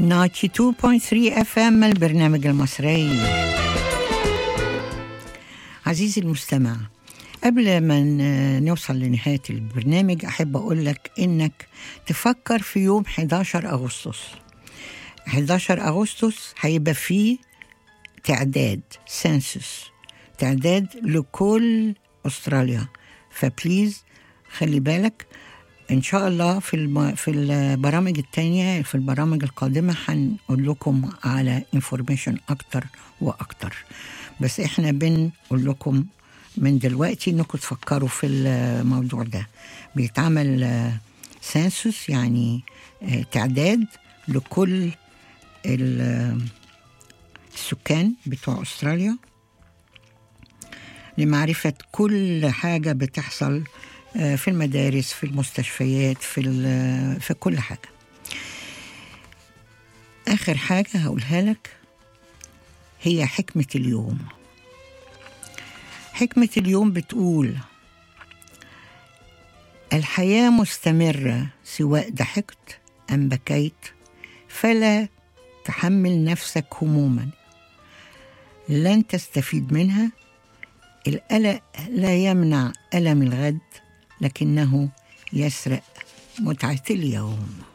92.3 اف ام البرنامج المصري عزيزي المستمع قبل ما ن- نوصل لنهاية البرنامج أحب أقول لك إنك تفكر في يوم 11 أغسطس 11 أغسطس هيبقى فيه تعداد سنسس تعداد لكل أستراليا فبليز خلي بالك ان شاء الله في الم... في البرامج التانية في البرامج القادمة هنقول لكم على انفورميشن اكتر واكتر بس احنا بنقول لكم من دلوقتي انكم تفكروا في الموضوع ده بيتعمل سنسوس يعني آه، تعداد لكل ال- السكان بتوع استراليا لمعرفة كل حاجة بتحصل آه، في المدارس في المستشفيات في ال- في كل حاجة آخر حاجة هقولها لك هي حكمة اليوم حكمة اليوم بتقول الحياة مستمرة سواء ضحكت أم بكيت فلا تحمل نفسك هموما لن تستفيد منها القلق لا يمنع ألم الغد لكنه يسرق متعة اليوم